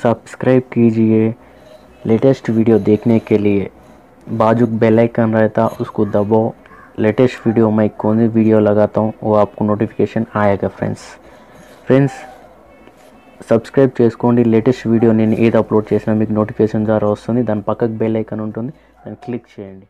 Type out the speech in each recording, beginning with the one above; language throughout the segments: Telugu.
सब्सक्राइब कीजिए लेटेस्ट वीडियो देखने के लिए बाजू बेल आइकन रहता उसको दबाओ लेटेस्ट वीडियो मैं कौन सी वीडियो लगाता हूँ वो आपको नोटिफिकेशन आएगा फ्रेंड्स ఫ్రెండ్స్ సబ్స్క్రైబ్ చేసుకోండి లేటెస్ట్ వీడియో నేను ఏది అప్లోడ్ చేసినా మీకు నోటిఫికేషన్ ద్వారా వస్తుంది దాని పక్కకు బెల్ ఐకాన్ ఉంటుంది దాన్ని క్లిక్ చేయండి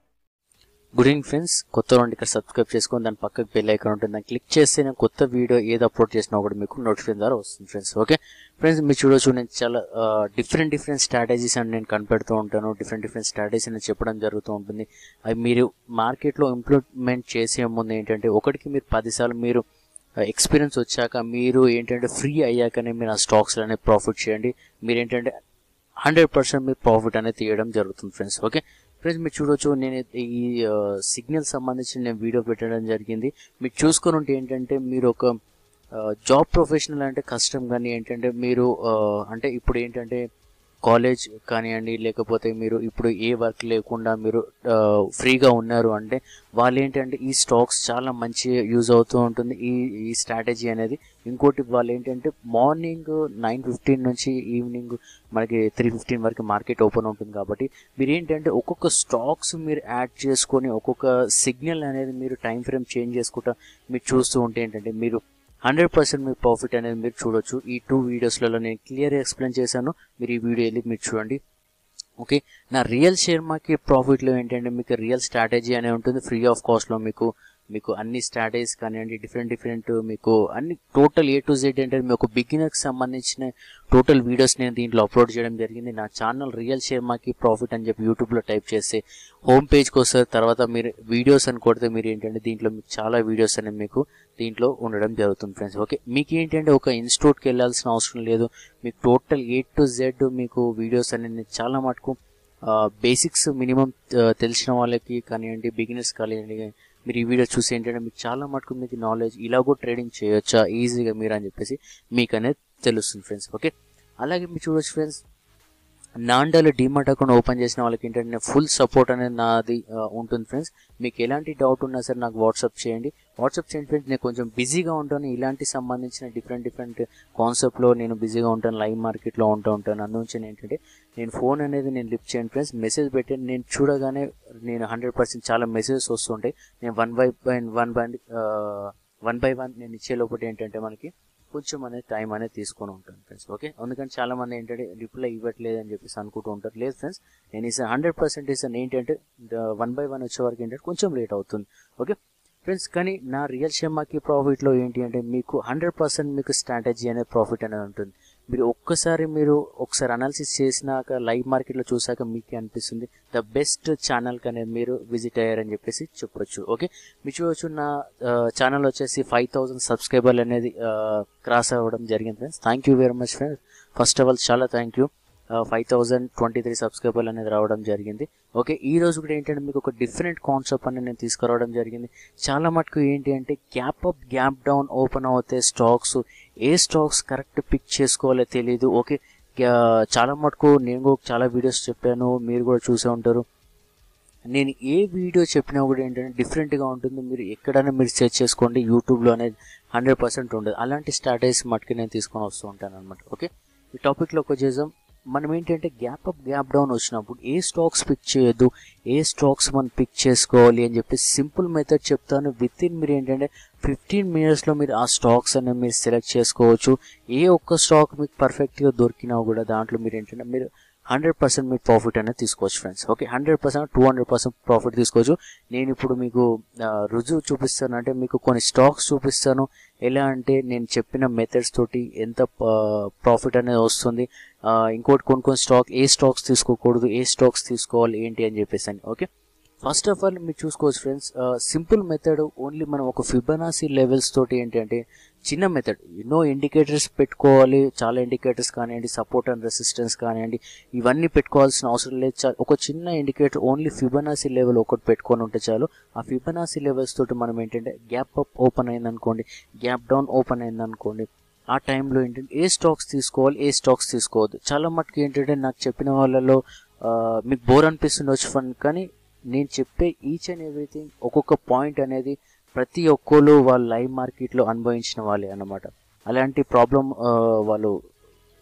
గుడ్ ఈవినింగ్ ఫ్రెండ్స్ కొత్త వాళ్ళు ఇక్కడ సబ్స్క్రైబ్ చేసుకొని దాని పక్కకు బెల్ ఐకాన్ ఉంటుంది దాన్ని క్లిక్ చేస్తే నేను కొత్త వీడియో ఏది అప్లోడ్ చేసినా కూడా మీకు నోటిఫికేషన్ ద్వారా వస్తుంది ఫ్రెండ్స్ ఓకే ఫ్రెండ్స్ మీరు చూడొచ్చు నేను చాలా డిఫరెంట్ డిఫరెంట్ స్ట్రాటజీస్ అని నేను కనిపెడుతూ ఉంటాను డిఫరెంట్ డిఫరెంట్ స్ట్రాటజీస్ అని చెప్పడం జరుగుతూ ఉంటుంది అవి మీరు మార్కెట్లో ఇంప్లిమెంట్ చేసే ముందు ఏంటంటే ఒకటికి మీరు పదిసార్లు మీరు ఎక్స్పీరియన్స్ వచ్చాక మీరు ఏంటంటే ఫ్రీ అయ్యాకనే మీరు ఆ స్టాక్స్ అనేది ప్రాఫిట్ చేయండి మీరు ఏంటంటే హండ్రెడ్ పర్సెంట్ మీరు ప్రాఫిట్ అనేది తీయడం జరుగుతుంది ఫ్రెండ్స్ ఓకే ఫ్రెండ్స్ మీరు చూడొచ్చు నేను ఈ సిగ్నల్ సంబంధించి నేను వీడియో పెట్టడం జరిగింది మీరు చూసుకొని ఉంటే ఏంటంటే మీరు ఒక జాబ్ ప్రొఫెషనల్ అంటే కష్టం కానీ ఏంటంటే మీరు ఆ, అంటే ఇప్పుడు ఏంటంటే కాలేజ్ కానివ్వండి లేకపోతే మీరు ఇప్పుడు ఏ వర్క్ లేకుండా మీరు ఆ, ఫ్రీగా ఉన్నారు అంటే వాళ్ళు ఏంటంటే ఈ స్టాక్స్ చాలా మంచి యూజ్ అవుతూ ఉంటుంది ఈ ఈ స్ట్రాటజీ అనేది ఇంకోటి వాళ్ళు ఏంటంటే మార్నింగ్ నైన్ ఫిఫ్టీన్ నుంచి ఈవినింగ్ మనకి త్రీ ఫిఫ్టీన్ వరకు మార్కెట్ ఓపెన్ ఉంటుంది కాబట్టి మీరు ఏంటంటే ఒక్కొక్క స్టాక్స్ మీరు యాడ్ చేసుకొని ఒక్కొక్క సిగ్నల్ అనేది మీరు టైం ఫ్రేమ్ చేంజ్ చేసుకుంటా మీరు చూస్తూ ఉంటే ఏంటంటే మీరు హండ్రెడ్ పర్సెంట్ మీ ప్రాఫిట్ అనేది మీరు చూడొచ్చు ఈ టూ వీడియోస్లలో నేను క్లియర్ ఎక్స్ప్లెయిన్ చేశాను మీరు ఈ వీడియో వెళ్ళి మీరు చూడండి ఓకే నా రియల్ షేర్ మార్కెట్ ప్రాఫిట్లో ఏంటంటే మీకు రియల్ స్ట్రాటజీ అనే ఉంటుంది ఫ్రీ ఆఫ్ కాస్ట్లో మీకు మీకు అన్ని స్ట్రాటజీస్ కానివ్వండి డిఫరెంట్ డిఫరెంట్ మీకు అన్ని టోటల్ ఏ టు జెడ్ ఏంటంటే మీకు బిగినర్కి సంబంధించిన టోటల్ వీడియోస్ నేను దీంట్లో అప్లోడ్ చేయడం జరిగింది నా channel real share market profit అని చెప్పి యూట్యూబ్లో టైప్ చేస్తే హోమ్ పేజ్కి వస్తారు తర్వాత మీరు వీడియోస్ అని కొడితే మీరు ఏంటంటే దీంట్లో మీకు చాలా వీడియోస్ అనేవి మీకు దీంట్లో ఉండడం జరుగుతుంది ఫ్రెండ్స్ ఓకే మీకు ఏంటంటే ఒక ఇన్స్టిట్యూట్కి వెళ్ళాల్సిన అవసరం లేదు మీకు టోటల్ ఏ టు జెడ్ మీకు వీడియోస్ అనేది చాలా మటుకు బేసిక్స్ మినిమం తెలిసిన వాళ్ళకి కానివ్వండి బిగినర్స్ కానివ్వండి మీరు ఈ వీడియో చూసి ఏంటంటే మీకు చాలా మటుకు మీకు నాలెడ్జ్ ఇలాగో ట్రేడింగ్ చేయొచ్చా ఈజీగా మీరు అని చెప్పేసి మీకు అనేది తెలుస్తుంది ఫ్రెండ్స్ ఓకే అలాగే మీరు చూడొచ్చు ఫ్రెండ్స్ నాండాలో డిమార్ట్ అకౌంట్ ఓపెన్ చేసిన వాళ్ళకి ఏంటంటే ఫుల్ సపోర్ట్ అనేది నాది ఆ, ఉంటుంది ఫ్రెండ్స్ మీకు ఎలాంటి డౌట్ ఉన్నా సరే నాకు వాట్సాప్ చేయండి వాట్సాప్ చేయండి ఫ్రెండ్స్ నేను కొంచెం బిజీగా ఉంటాను ఇలాంటి సంబంధించిన డిఫరెంట్ డిఫరెంట్ కాన్సెప్ట్లో నేను బిజీగా ఉంటాను లైవ్ మార్కెట్లో ఉంటూ ఉంటాను అందుంచి ఏంటంటే నేను ఫోన్ అనేది నేను లిఫ్ట్ చేయండి ఫ్రెండ్స్ మెసేజ్ పెట్టాను నేను చూడగానే నేను హండ్రెడ్ పర్సెంట్ చాలా మెసేజెస్ వస్తుంటాయి నేను one by one by one by one నేను ఇచ్చే లోపల ఏంటంటే మనకి కొంచెం అనేది టైం అనేది తీసుకొని ఉంటాను ఫ్రెండ్స్ ఓకే ఎందుకంటే చాలా మంది ఏంటంటే రిప్లై ఇవ్వట్లేదు అని చెప్పేసి అనుకుంటూ ఉంటారు లేదు ఫ్రెండ్స్ నేను ఇస్తాను హండ్రెడ్ పర్సెంట్ ఇస్తాను ఏంటంటే వన్ బై వన్ వచ్చే వరకు ఏంటంటే కొంచెం లేట్ అవుతుంది ఓకే ఫ్రెండ్స్ కానీ నా రియల్ షెమ్మాకి ప్రాఫిట్లో ఏంటి అంటే మీకు హండ్రెడ్ పర్సెంట్ మీకు స్ట్రాటజీ అనేది ప్రాఫిట్ అనేది ఉంటుంది మీరు ఒక్కసారి మీరు ఒకసారి అనాలిసిస్ చేసినాక లైవ్ మార్కెట్లో చూసాక మీకే అనిపిస్తుంది ద బెస్ట్ ఛానల్కి అనేది మీరు విజిట్ అయ్యారని చెప్పేసి చెప్పొచ్చు ఓకే మీరు చూడవచ్చు నా ఛానల్ వచ్చేసి ఫైవ్ థౌసండ్ సబ్స్క్రైబర్లు అనేది క్రాస్ అవ్వడం జరిగింది friends thank you very much friends first of all చాలా thank you five thousand twenty three సబ్స్క్రైబర్లు అనేది రావడం జరిగింది ఓకే ఈ రోజు కూడా ఏంటంటే మీకు ఒక డిఫరెంట్ కాన్సెప్ట్ అనేది నేను తీసుకురావడం జరిగింది చాలా మటుకు ఏంటి అంటే gap up gap down open అవుతాయి స్టాక్స్ ఏ స్టాక్స్ కరెక్ట్ పిక్ చేసుకోవాలో తెలియదు ఓకే గ్యా- చాలా మటుకు నేను కూడా చాలా వీడియోస్ చెప్పాను మీరు కూడా చూసే ఉంటారు నేను ఏ వీడియో చెప్పినా కూడా ఏంటంటే డిఫరెంట్గా ఉంటుంది మీరు ఎక్కడైనా మీరు సెర్చ్ చేసుకోండి యూట్యూబ్లో అనేది హండ్రెడ్ పర్సెంట్ ఉండదు అలాంటి స్ట్రాటజీస్ మటుకు నేను తీసుకొని వస్తూ ఉంటాను అనమాట ఓకే ఈ టాపిక్లోకి వచ్చేసాం మనం ఏంటంటే గ్యాప్ అప్ గ్యాప్ డౌన్ వచ్చినప్పుడు ఏ స్టాక్స్ పిక్ చేయొద్దు ఏ స్టాక్స్ మనం పిక్ చేసుకోవాలి అని చెప్పి సింపుల్ మెథడ్ చెప్తాను విత్ ఇన్ మీరు ఏంటంటే ఫిఫ్టీన్ మినిట్స్లో మీరు ఆ స్టాక్స్ అనేవి మీరు సెలెక్ట్ చేసుకోవచ్చు ఏ ఒక్క స్టాక్ మీకు పర్ఫెక్ట్గా దొరికినా కూడా దాంట్లో మీరు ఏంటంటే మీరు హండ్రెడ్ పర్సెంట్ మీరు ప్రాఫిట్ అనేది తీసుకోవచ్చు friends okay hundred percent two hundred percent profit తీసుకోవచ్చు నేను ఇప్పుడు మీకు ఆ, రుజువు చూపిస్తాను అంటే మీకు కొన్ని స్టాక్స్ చూపిస్తాను ఎలా అంటే నేను చెప్పిన మెథడ్స్ తోటి ఎంత ప్రాఫిట్ అనేది వస్తుంది ఆ, ఇంకోటి కొన్ని కొన్ని స్టాక్ ఏ స్టాక్స్ తీసుకోకూడదు ఏ స్టాక్స్ తీసుకోవాలి ఏంటి అని చెప్పేసి అని ఓకే ఫస్ట్ ఆఫ్ ఆల్ మీరు చూసుకోవచ్చు ఫ్రెండ్స్ సింపుల్ మెథడ్ ఓన్లీ మనం ఒక ఫిబనాసీ లెవెల్స్ తోటి ఏంటంటే చిన్న మెథడ్ ఎన్నో ఇండికేటర్స్ పెట్టుకోవాలి చాలా ఇండికేటర్స్ కానివ్వండి సపోర్ట్ అండ్ రెసిస్టెన్స్ కానివ్వండి ఇవన్నీ పెట్టుకోవాల్సిన అవసరం లేదు చా- ఒక చిన్న ఇండికేటర్ ఓన్లీ ఫిబనాసీ లెవెల్ ఒకటి పెట్టుకొని ఉంటే చాలు ఆ ఫిబనాసీ లెవెల్స్ తోటి మనం ఏంటంటే గ్యాప్ అప్ ఓపెన్ అయిందనుకోండి గ్యాప్ డౌన్ ఓపెన్ అయిందనుకోండి ఆ టైంలో ఏంటంటే ఏ స్టాక్స్ తీసుకోవాలి ఏ స్టాక్స్ తీసుకోవద్దు చాలా మటుకు ఏంటంటే నాకు చెప్పిన వాళ్ళలో ఆ, మీకు బోర్ అనిపిస్తుండొచ్చు ఫన్ కానీ నేను చెప్పే ఈచ్ అండ్ ఎవ్రీథింగ్ ఒక్కొక్క పాయింట్ అనేది ప్రతి ఒక్కరు వాళ్ళు లైవ్ మార్కెట్లో అనుభవించిన వాళ్ళే అన్నమాట అలాంటి ప్రాబ్లం వాళ్ళు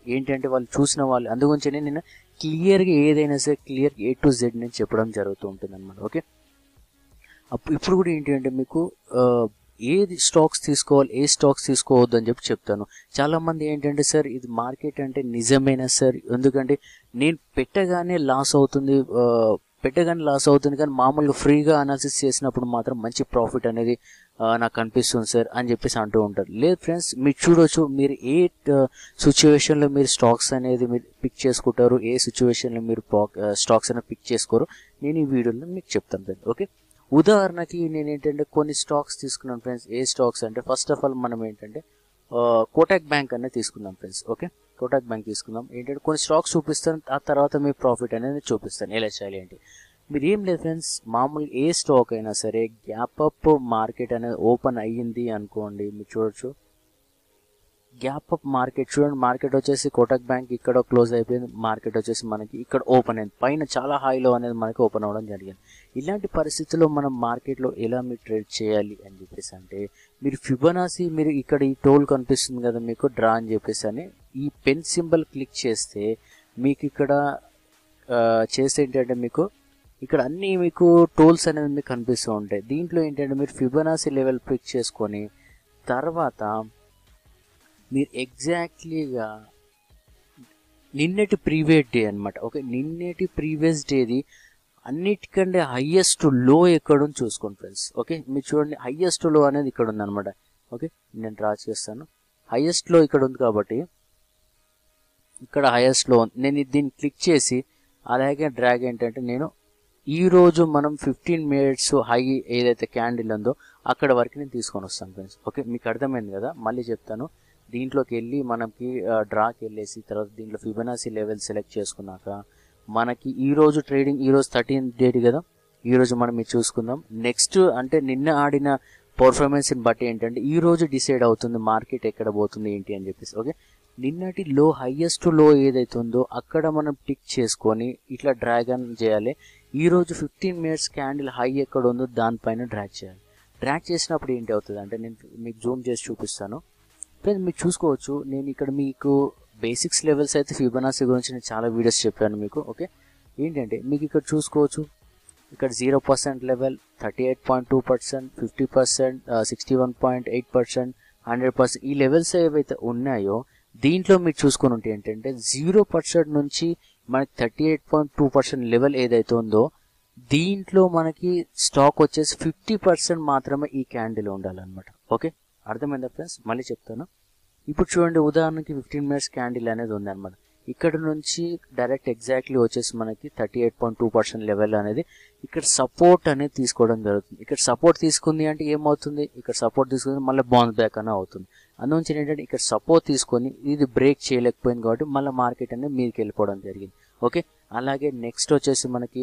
ఏంటంటే వాళ్ళు చూసిన వాళ్ళు అందుగురించనే నేను క్లియర్గా ఏదైనా సరే క్లియర్ ఏ టు జెడ్ నేను చెప్పడం జరుగుతూ ఉంటుంది అనమాట ఓకే అప్పుడు ఇప్పుడు కూడా ఏంటి అంటే మీకు ఆ, ఏది స్టాక్స్ తీసుకోవాలి ఏ స్టాక్స్ తీసుకోవద్దు అని చెప్పి చెప్తాను చాలా మంది ఏంటంటే సార్ ఇది మార్కెట్ అంటే నిజమేనా సార్ ఎందుకంటే నేను పెట్టగానే లాస్ అవుతుంది ఆ, పెట్టగానే లాస్ అవుతుంది కానీ మామూలుగా ఫ్రీగా అనాలిసిస్ చేసినప్పుడు మాత్రం మంచి ప్రాఫిట్ అనేది ఆ, నాకు కనిపిస్తుంది సార్ అని చెప్పేసి అంటూ ఉంటారు లేదు ఫ్రెండ్స్ మీరు చూడొచ్చు మీరు ఏ సిచ్యువేషన్లో మీరు స్టాక్స్ అనేది మీరు పిక్ చేసుకుంటారు ఏ సిచ్యువేషన్లో మీరు స్టాక్స్ అనేది పిక్ చేసుకోరు నేను ఈ వీడియోలో మీకు చెప్తాను ఫ్రెండ్స్ ఓకే ఉదాహరణకి నేను ఏంటంటే కొన్ని స్టాక్స్ తీసుకున్నాను ఫ్రెండ్స్ ఏ స్టాక్స్ అంటే ఫస్ట్ ఆఫ్ ఆల్ మనం ఏంటంటే ఆ, కోటక్ బ్యాంక్ అనేది తీసుకుందాం ఫ్రెండ్స్ ఓకే కోటక్ బ్యాంక్ తీసుకుందాం ఏంటంటే కొన్ని స్టాక్స్ చూపిస్తాను ఆ తర్వాత మీ ప్రాఫిట్ అనేది చూపిస్తాను ఎలా చేయాలి ఏంటి మీరు ఏం లేదు ఫ్రెండ్స్ మామూలు ఏ స్టాక్ అయినా సరే గ్యాప్ అప్ మార్కెట్ అనేది ఓపెన్ అయ్యింది అనుకోండి మీరు చూడొచ్చు గ్యాప్ అప్ మార్కెట్ చూడండి మార్కెట్ వచ్చేసి కోటక్ బ్యాంక్ ఇక్కడ క్లోజ్ అయిపోయింది మార్కెట్ వచ్చేసి మనకి ఇక్కడ ఓపెన్ అయింది పైన చాలా హైలో అనేది మనకి ఓపెన్ అవ్వడం జరిగింది ఇలాంటి పరిస్థితుల్లో మనం మార్కెట్లో ఎలా మీరు ట్రేడ్ చేయాలి అని చెప్పేసి అంటే మీరు ఫిబనాసి మీరు ఇక్కడ ఈ టోల్ కనిపిస్తుంది కదా మీకు డ్రా అని చెప్పేసి అని ఈ పెన్ సింబల్ క్లిక్ చేస్తే మీకు ఇక్కడ ఆ, చేస్తే ఏంటంటే మీకు ఇక్కడ అన్ని మీకు టోల్స్ అనేవి మీకు కనిపిస్తూ ఉంటాయి దీంట్లో ఏంటంటే మీరు ఫిబనాసి లెవెల్ పిక్ చేసుకొని తర్వాత మీరు ఎగ్జాక్ట్లీగా నిన్నటి ప్రీవియస్ డే అనమాట ఓకే నిన్నటి ప్రీవియస్ డేది అన్నిటికంటే హయ్యెస్ట్ లో ఎక్కడ ఉంది చూసుకోండి ఫ్రెండ్స్ ఓకే మీరు చూడండి హయ్యెస్ట్ లో అనేది ఇక్కడ ఉంది అనమాట ఓకే నేను డ్రా చేస్తాను హయ్యెస్ట్ లో ఇక్కడ ఉంది కాబట్టి ఇక్కడ హైయెస్ట్ లో ఉంది నేను ఇది దీన్ని క్లిక్ చేసి అలాగే డ్రాగ్ ఏంటంటే నేను ఈ రోజు మనం ఫిఫ్టీన్ మినిట్స్ హై ఏదైతే క్యాండిల్ ఉందో అక్కడ వరకు నేను తీసుకొని వస్తాను ఫ్రెండ్స్ ఓకే మీకు అర్థమైంది కదా మళ్ళీ చెప్తాను దీంట్లోకి వెళ్ళి మనకి డ్రాకి వెళ్ళేసి తర్వాత దీంట్లో ఫిబనాసి లెవెల్ సెలెక్ట్ చేసుకున్నాక మనకి ఈ రోజు ట్రేడింగ్ ఈ రోజు థర్టీన్ డేట్ కదా ఈ రోజు మనం ఇది చూసుకుందాం నెక్స్ట్ అంటే నిన్న ఆడిన పర్ఫార్మెన్స్ బట్టి ఏంటంటే ఈ రోజు డిసైడ్ అవుతుంది మార్కెట్ ఎక్కడ పోతుంది ఏంటి అని చెప్పేసి ఓకే నిన్నటి లో హైయెస్ట్ లో ఏదైతే ఉందో అక్కడ మనం టిక్ చేసుకొని ఇట్లా డ్రాగన్ చేయాలి ఈ రోజు ఫిఫ్టీన్ మినిట్స్ క్యాండిల్ హై ఎక్కడ ఉందో దానిపైన డ్రాగ్ చేయాలి డ్రాగ్ చేసినప్పుడు ఏంటి అవుతుంది అంటే నేను మీకు జూమ్ చేసి చూపిస్తాను ఫ్రెండ్స్ మీరు చూసుకోవచ్చు నేను ఇక్కడ మీకు బేసిక్స్ లెవెల్స్ అయితే ఫిబనాసి గురించి నేను చాలా వీడియోస్ చెప్పాను మీకు ఓకే ఏంటంటే మీకు ఇక్కడ చూసుకోవచ్చు ఇక్కడ zero percent level thirty eight point two percent fifty percent sixty one point eight percent hundred percent ఈ లెవెల్స్ ఏవైతే ఉన్నాయో దీంట్లో మీరు చూసుకుని ఉంటే ఏంటంటే జీరో పర్సెంట్ నుంచి మనకి thirty eight point two percent level ఏదైతే ఉందో దీంట్లో మనకి స్టాక్ వచ్చేసి ఫిఫ్టీ పర్సెంట్ మాత్రమే ఈ క్యాండిల్ ఉండాలన్నమాట ఓకే అర్థమైందా ఫ్రెండ్స్ మళ్ళీ చెప్తాను ఇప్పుడు చూడండి ఉదాహరణకి ఫిఫ్టీన్ మినిట్స్ క్యాండిల్ అనేది ఉందన్నమాట ఇక్కడ నుంచి డైరెక్ట్ ఎగ్జాక్ట్లీ వచ్చేసి మనకి thirty eight point two percent level అనేది ఇక్కడ సపోర్ట్ అనేది తీసుకోవడం జరుగుతుంది ఇక్కడ సపోర్ట్ తీసుకుంది అంటే ఏమవుతుంది ఇక్కడ సపోర్ట్ తీసుకుంది మళ్ళీ బౌన్స్ బ్యాక్ అనే అవుతుంది అందులోంచి ఏంటంటే ఇక్కడ సపోర్ట్ తీసుకొని ఇది బ్రేక్ చేయలేకపోయింది కాబట్టి మళ్ళీ మార్కెట్ అనేది మీదకి వెళ్ళిపోవడం జరిగింది ఓకే అలాగే నెక్స్ట్ వచ్చేసి మనకి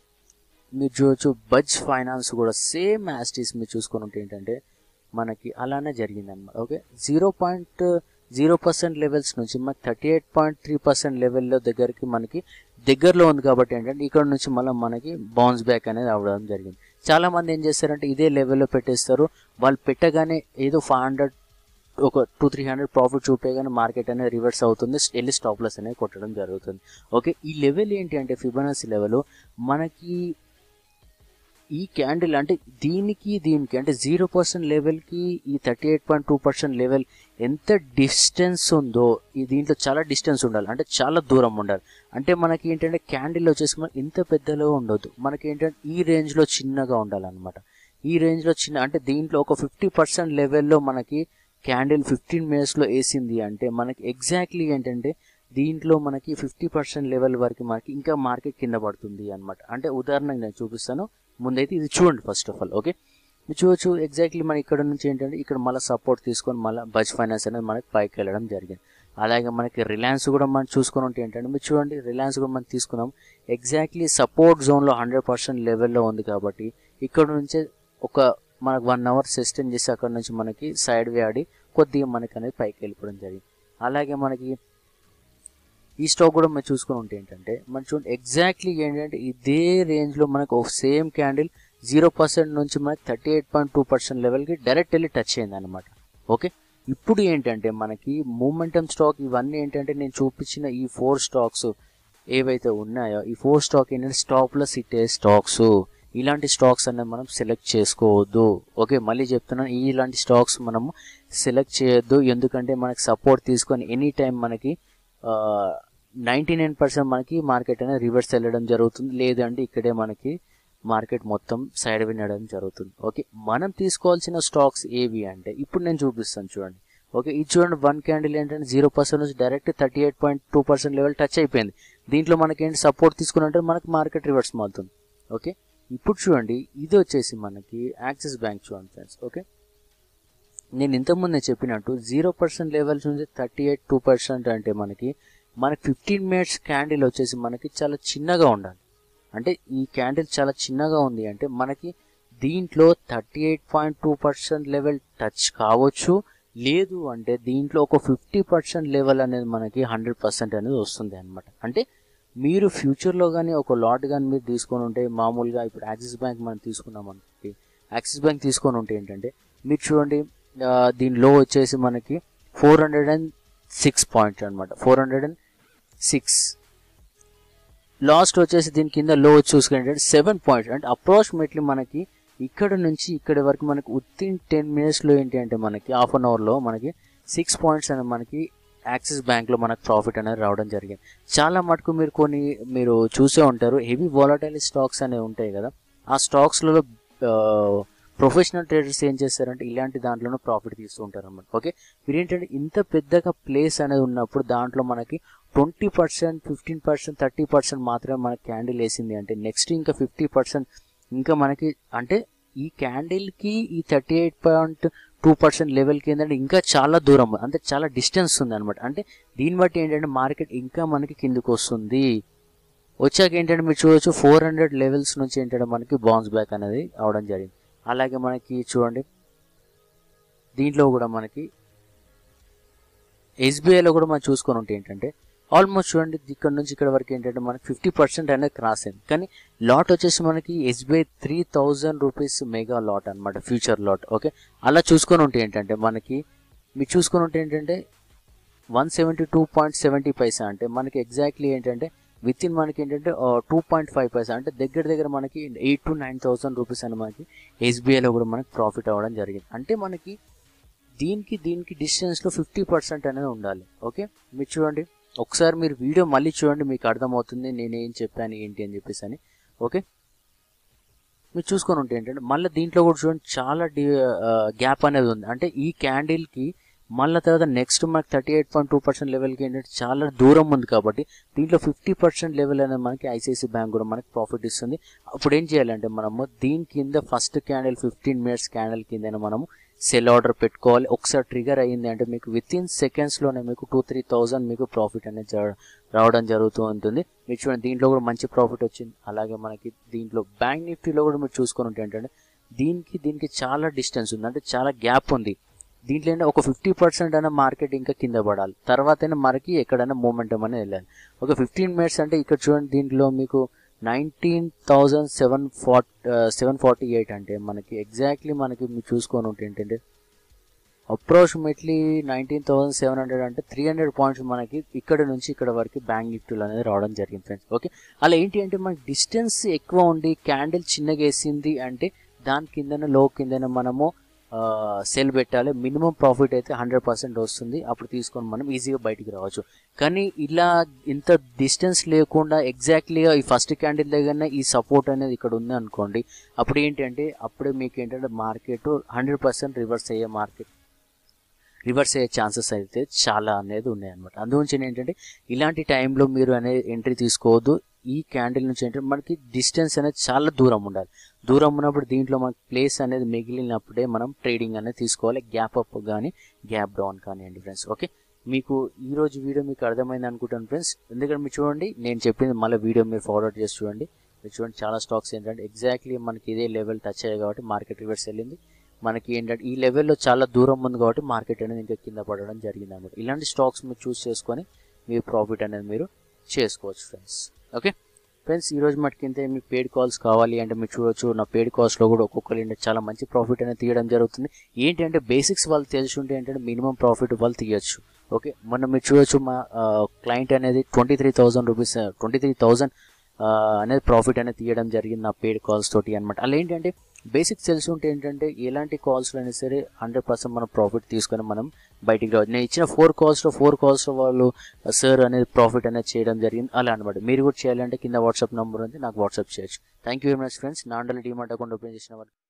మీరు చూడొచ్చు బజ్ ఫైనాన్స్ కూడా సేమ్ యాస్టీస్ మీరు చూసుకొని ఉంటే ఏంటంటే మనకి అలానే జరిగింది అనమాట okay zero point zero percent levels నుంచి మనకి thirty eight point three percent లెవెల్లో దగ్గరికి మనకి దగ్గరలో ఉంది కాబట్టి ఏంటంటే ఇక్కడ నుంచి మళ్ళీ మనకి బౌన్స్ బ్యాక్ అనేది అవ్వడం జరిగింది చాలా మంది ఏం చేస్తారంటే ఇదే లెవెల్లో పెట్టేస్తారు వాళ్ళు పెట్టగానే ఏదో ఫైవ్ హండ్రెడ్ ఒక టూ త్రీ హండ్రెడ్ ప్రాఫిట్ చూపేగానే మార్కెట్ అనేది రివర్స్ అవుతుంది వెళ్ళి స్టాప్ లాస్ అనేది కొట్టడం జరుగుతుంది ఓకే ఈ లెవెల్ ఏంటి అంటే ఫిబనాసి లెవెల్ మనకి ఈ క్యాండిల్ అంటే దీనికి దీనికి అంటే జీరో పర్సెంట్ లెవెల్కి ఈ thirty eight point two percent level ఎంత డిస్టెన్స్ ఉందో ఈ దీంట్లో చాలా డిస్టెన్స్ ఉండాలి అంటే చాలా దూరం ఉండాలి అంటే మనకి ఏంటంటే క్యాండిల్ వచ్చేసి మనకి ఇంత పెద్దలో ఉండొద్దు మనకి ఏంటంటే ఈ రేంజ్లో చిన్నగా ఉండాలన్నమాట ఈ రేంజ్లో చిన్న అంటే దీంట్లో ఒక ఫిఫ్టీ పర్సెంట్ లెవెల్లో మనకి క్యాండిల్ ఫిఫ్టీన్ మినిట్స్లో వేసింది అంటే మనకి ఎగ్జాక్ట్లీ ఏంటంటే దీంట్లో మనకి ఫిఫ్టీ పర్సెంట్ లెవెల్ వరకు మనకి ఇంకా మార్కెట్ కింద పడుతుంది అనమాట అంటే ఉదాహరణకు నేను చూపిస్తాను ముందైతే ఇది చూడండి ఫస్ట్ ఆఫ్ ఆల్ ఓకే మీరు చూడొచ్చు ఎగ్జాక్ట్లీ మన ఇక్కడ నుంచి ఏంటంటే ఇక్కడ మళ్ళీ సపోర్ట్ తీసుకొని మళ్ళీ బజ్ ఫైనాన్స్ అనేది మనకి పైకి వెళ్ళడం జరిగింది అలాగే మనకి రిలయన్స్ కూడా మనం చూసుకొని ఉంటే ఏంటంటే మీరు చూడండి రిలయన్స్ కూడా మనం తీసుకున్నాం ఎగ్జాక్ట్లీ సపోర్ట్ జోన్లో హండ్రెడ్ పర్సెంట్ లెవెల్లో ఉంది కాబట్టి ఇక్కడ నుంచే ఒక మనకు వన్ అవర్ సస్టైన్ చేసి అక్కడ నుంచి మనకి సైడ్ వే ఆడి కొద్దిగా మనకి అనేది పైకి వెళ్ళిపోవడం జరిగింది అలాగే మనకి ఈ స్టాక్ కూడా మనం చూసుకుని ఉంటే ఏంటంటే మనం చూడండి ఎగ్జాక్ట్లీ ఏంటంటే ఇదే రేంజ్లో మనకు ఒక సేమ్ క్యాండిల్ జీరో పర్సెంట్ నుంచి మనకి thirty eight point two percent లెవెల్కి డైరెక్ట్ వెళ్ళి టచ్ అయింది అనమాట ఓకే ఇప్పుడు ఏంటంటే మనకి మూమెంటం స్టాక్ ఇవన్నీ ఏంటంటే నేను చూపించిన ఈ ఫోర్ స్టాక్స్ ఏవైతే ఉన్నాయో ఈ ఫోర్ స్టాక్ ఏంటంటే స్టాప్లో సిట్టే స్టాక్స్ ఇలాంటి స్టాక్స్ అనేది మనం సెలెక్ట్ చేసుకోవద్దు ఓకే మళ్ళీ చెప్తున్నాను ఇలాంటి స్టాక్స్ మనము సెలెక్ట్ చేయొద్దు ఎందుకంటే మనకి సపోర్ట్ తీసుకొని ఎనీ టైం మనకి నైంటీ నైన్ పర్సెంట్ మనకి మార్కెట్ అనేది రివర్స్ వెళ్ళడం జరుగుతుంది లేదంటే ఇక్కడే మనకి మార్కెట్ మొత్తం సైడ్ వినడం జరుగుతుంది ఓకే మనం తీసుకోవాల్సిన స్టాక్స్ ఏవి అంటే ఇప్పుడు నేను చూపిస్తాను చూడండి ఓకే ఇది చూడండి వన్ క్యాండిల్ ఏంటంటే జీరో పర్సెంట్ నుంచి direct thirty eight point two percent level touch అయిపోయింది దీంట్లో మనకి ఏంటి సపోర్ట్ తీసుకున్నట్టు మనకి మార్కెట్ రివర్స్ మారుతుంది ఓకే ఇప్పుడు చూడండి ఇది వచ్చేసి మనకి యాక్సిస్ బ్యాంక్ చూడండి ఫ్రెండ్స్ ఓకే నేను ఇంతకుముందే చెప్పినట్టు జీరో పర్సెంట్ లెవెల్స్ నుంచి థర్టీ ఎయిట్ టూ పర్సెంట్ అంటే మనకి మనకి ఫిఫ్టీన్ మినిట్స్ క్యాండిల్ వచ్చేసి మనకి చాలా చిన్నగా ఉండాలి అంటే ఈ క్యాండిల్ చాలా చిన్నగా ఉంది అంటే మనకి దీంట్లో thirty eight point two percent level touch కావచ్చు లేదు అంటే దీంట్లో ఒక ఫిఫ్టీ పర్సెంట్ లెవెల్ అనేది మనకి హండ్రెడ్ పర్సెంట్ అనేది వస్తుంది అనమాట అంటే మీరు ఫ్యూచర్లో కానీ ఒక లాట్ కానీ మీరు తీసుకొని ఉంటే మామూలుగా ఇప్పుడు యాక్సిస్ బ్యాంక్ మనం తీసుకున్నాం అనుకోండి యాక్సిస్ బ్యాంక్ తీసుకొని ఉంటే ఏంటంటే మీరు చూడండి ఆ, దీనిలో వచ్చేసి మనకి four hundred and six points అనమాట four hundred and six last వచ్చేసి దీని కింద లో చూసుకుంటే సెవెన్ పాయింట్స్ అంటే అప్రాక్సిమేట్లీ మనకి ఇక్కడ నుంచి ఇక్కడ వరకు మనకి విత్ ఇన్ టెన్ మినిట్స్లో ఏంటి అంటే మనకి హాఫ్ అన్ అవర్లో మనకి సిక్స్ పాయింట్స్ అనేది మనకి యాక్సిస్ బ్యాంక్లో మనకు ప్రాఫిట్ అనేది రావడం జరిగింది చాలా మటుకు మీరు కొన్ని మీరు చూసే ఉంటారు హెవీ వాలటైల్ స్టాక్స్ అనేవి ఉంటాయి కదా ఆ స్టాక్స్లలో ప్రొఫెషనల్ ట్రేడర్స్ ఏం చేస్తారంటే ఇలాంటి దాంట్లోనూ ప్రాఫిట్ తీస్తూ ఉంటారు అన్నమాట ఓకే మీరు ఏంటంటే ఇంత పెద్దగా ప్లేస్ అనేది ఉన్నప్పుడు దాంట్లో మనకి twenty percent fifteen percent thirty percent మాత్రమే మనకి క్యాండిల్ వేసింది అంటే నెక్స్ట్ ఇంకా ఫిఫ్టీ పర్సెంట్ ఇంకా మనకి అంటే ఈ క్యాండిల్కి ఈ thirty eight point two percent లెవెల్కి ఏంటంటే ఇంకా చాలా దూరం అంటే చాలా డిస్టెన్స్ ఉంది అనమాట అంటే దీన్ని బట్టి ఏంటంటే మార్కెట్ ఇంకా మనకి కిందకు వస్తుంది వచ్చాక ఏంటంటే మీరు చూడొచ్చు ఫోర్ హండ్రెడ్ లెవెల్స్ నుంచి ఏంటంటే మనకి బౌన్స్ బ్యాక్ అనేది అవడం జరిగింది అలాగే మనకి చూడండి దీంట్లో కూడా మనకి ఎస్బీఐలో కూడా మనం చూసుకొని ఉంటే ఏంటంటే ఆల్మోస్ట్ చూడండి ఇక్కడ నుంచి ఇక్కడ వరకు ఏంటంటే మనకి ఫిఫ్టీ పర్సెంట్ అనేది క్రాస్ అయింది కానీ లాట్ వచ్చేసి మనకి SBI three thousand rupees mega lot అనమాట ఫ్యూచర్ లాట్ ఓకే అలా చూసుకొని ఉంటే ఏంటంటే మనకి మీరు చూసుకొని ఉంటే ఏంటంటే one seventy two point seventy పైసా అంటే మనకి ఎగ్జాక్ట్లీ ఏంటంటే విత్ ఇన్ మనకి ఏంటంటే టూ పాయింట్ ఫైవ్ పైసా అంటే దగ్గర దగ్గర మనకి eight to nine thousand rupees అని మనకి ఎస్బీఐలో కూడా మనకి ప్రాఫిట్ అవ్వడం జరిగింది అంటే మనకి దీనికి దీనికి డిస్టెన్స్లో ఫిఫ్టీ పర్సెంట్ అనేది ఉండాలి ఓకే మీరు చూడండి ఒకసారి మీరు వీడియో మళ్ళీ చూడండి మీకు అర్థమవుతుంది నేను ఏం చెప్పాను ఏంటి అని చెప్పేసి అని ఓకే మీరు చూసుకొని ఉంటే ఏంటంటే మళ్ళీ దీంట్లో కూడా చూడండి చాలా గ్యాప్ అనేది ఉంది అంటే ఈ క్యాండిల్కి మళ్ళీ తర్వాత నెక్స్ట్ మనకి thirty eight point two percent లెవెల్కి ఏంటంటే చాలా దూరం ఉంది కాబట్టి దీంట్లో ఫిఫ్టీ పర్సెంట్ లెవెల్ అనేది మనకి ఐసిఐసి బ్యాంక్ కూడా మనకి ప్రాఫిట్ ఇస్తుంది అప్పుడు ఏం చేయాలంటే మనము దీని కింద first candle fifteen minutes candle కింద మనము సెల్ ఆర్డర్ పెట్టుకోవాలి ఒకసారి ట్రిగర్ అయ్యింది అంటే మీకు విత్ ఇన్ సెకండ్స్లోనే మీకు టూ త్రీ థౌజండ్ మీకు ప్రాఫిట్ అనేది జర- రావడం జరుగుతూ ఉంటుంది మీరు చూడండి దీంట్లో కూడా మంచి ప్రాఫిట్ వచ్చింది అలాగే మనకి దీంట్లో బ్యాంక్ నిఫ్టీలో కూడా మీరు చూసుకొని ఉంటే ఏంటంటే దీనికి దీనికి చాలా డిస్టెన్స్ ఉంది అంటే చాలా గ్యాప్ ఉంది దీంట్లో ఏంటంటే ఒక ఫిఫ్టీ పర్సెంట్ అయినా మార్కెట్ ఇంకా కింద పడాలి తర్వాత అయినా మనకి ఎక్కడైనా మూమెంటం అనేది వెళ్ళాలి ఒక ఫిఫ్టీన్ మినిట్స్ అంటే ఇక్కడ చూడండి దీంట్లో మీకు nineteen thousand seven forty seven forty eight అంటే మనకి ఎగ్జాక్ట్లీ మనకి మీరు చూసుకొని ఉంటే ఏంటంటే approximately nineteen thousand seven hundred అంటే త్రీ హండ్రెడ్ పాయింట్స్ మనకి ఇక్కడ నుంచి ఇక్కడ వరకు బ్యాంక్ నిఫ్టీలు అనేది రావడం జరిగింది ఫ్రెండ్స్ ఓకే అలా ఏంటి అంటే మనకి డిస్టెన్స్ ఎక్కువ ఉండి క్యాండిల్ చిన్నగా వేసింది అంటే దాని కిందన లో కిందన మనము సెల్ పెట్టాలి మినిమం ప్రాఫిట్ అయితే హండ్రెడ్ పర్సెంట్ వస్తుంది అప్పుడు తీసుకొని మనం ఈజీగా బయటికి రావచ్చు కానీ ఇలా ఇంత డిస్టెన్స్ లేకుండా ఎగ్జాక్ట్లీగా ఈ ఫస్ట్ క్యాండిల్ దగ్గరనే ఈ సపోర్ట్ అనేది ఇక్కడ ఉంది అనుకోండి అప్పుడు ఏంటంటే అప్పుడే మీకు ఏంటంటే మార్కెట్ హండ్రెడ్ పర్సెంట్ రివర్స్ అయ్యే మార్కెట్ రివర్స్ అయ్యే ఛాన్సెస్ అయితే చాలా అనేది ఉన్నాయన్నమాట అందుగురించి ఏంటంటే ఇలాంటి టైంలో మీరు అనేది ఎంట్రీ తీసుకోవద్దు ఈ క్యాండిల్ నుంచి ఏంటంటే మనకి డిస్టెన్స్ అనేది చాలా దూరం ఉండాలి దూరం ఉన్నప్పుడు దీంట్లో మనకి ప్లేస్ అనేది మిగిలినప్పుడే మనం ట్రేడింగ్ అనేది తీసుకోవాలి గ్యాప్ అప్ కానీ గ్యాప్ డౌన్ కానివ్వండి ఫ్రెండ్స్ ఓకే మీకు ఈ రోజు వీడియో మీకు అర్థమైంది అనుకుంటాను ఫ్రెండ్స్ ఎందుకంటే మీరు చూడండి నేను చెప్పింది మళ్ళీ వీడియో మీరు ఫార్వర్డ్ చేసి చూడండి మీరు చూడండి చాలా స్టాక్స్ ఏంటంటే ఎగ్జాక్ట్లీ మనకి ఇదే లెవెల్ టచ్ అయ్యాయి కాబట్టి మార్కెట్ రివర్స్ వెళ్ళింది మనకి ఏంటంటే ఈ లెవెల్లో చాలా దూరం ఉంది కాబట్టి మార్కెట్ అనేది ఇంకా కింద పడడం జరిగింది అనమాట ఇలాంటి స్టాక్స్ మీరు చూస్ చేసుకొని మీరు ప్రాఫిట్ అనేది మీరు చేసుకోవచ్చు ఫ్రెండ్స్ ఓకే ఫ్రెండ్స్ ఈ రోజు మటుకింతే మీకు పెయిడ్ కాల్స్ కావాలి అంటే మీరు చూడొచ్చు నా పెయిడ్ కాల్స్లో కూడా ఒక్కొక్కరు ఏంటంటే చాలా మంచి ప్రాఫిట్ అనేది తీయడం జరుగుతుంది ఏంటి అంటే బేసిక్స్ వాళ్ళు తెలిసి ఉంటే ఏంటంటే మినిమం ప్రాఫిట్ వాళ్ళు తీయచ్చు ఓకే మొన్న మీరు చూడొచ్చు మా క్లయింట్ అనేది twenty three thousand rupees twenty three thousand అనేది ప్రాఫిట్ అనేది తీయడం జరిగింది నా పెయిడ్ కాల్స్ తోటి అనమాట అలా ఏంటంటే బేసిక్స్ తెలిసి ఉంటే ఏంటంటే ఎలాంటి కాల్స్లో అయినా సరే హండ్రెడ్ పర్సెంట్ మనం ప్రాఫిట్ తీసుకొని మనం బయటికి రావచ్చు నేను ఇచ్చిన ఫోర్ కాల్స్లో ఫోర్ కాల్స్లో వాళ్ళు సార్ అనేది ప్రాఫిట్ అనేది చేయడం జరిగింది అలా అనమాట మీరు కూడా చేయాలంటే కింద వాట్సాప్ నెంబర్ ఉంది నాకు వాట్సాప్ చేయొచ్చు thank you very much friends నా అండర్ డిమార్ట్ అకౌంట్ ఓపెన్ చేసిన వాళ్ళు